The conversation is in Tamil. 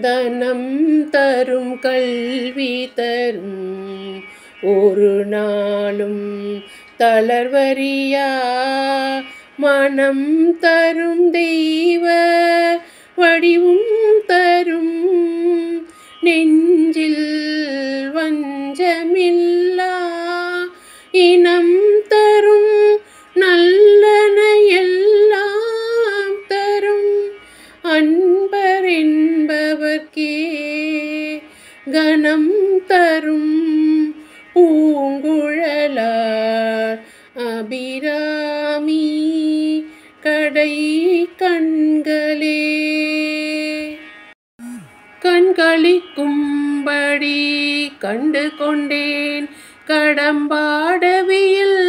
தனம் தரும் கல்வி தரும் ஒரு நாளும் தளர்வரியா மனம் தரும் தெய்வ வடிவும் தரும் நெஞ்சில் வஞ்சமில்லா இனம் தரும் நல்லன எல்லாம் தரும் அன்பர் என்பவர்க்கே கணம் தரும் பூங்குழலார் அபிராமி கடை கண்களே கண்களிக்கும்படி கண்டு கொண்டேன் கடம்பாடவியில்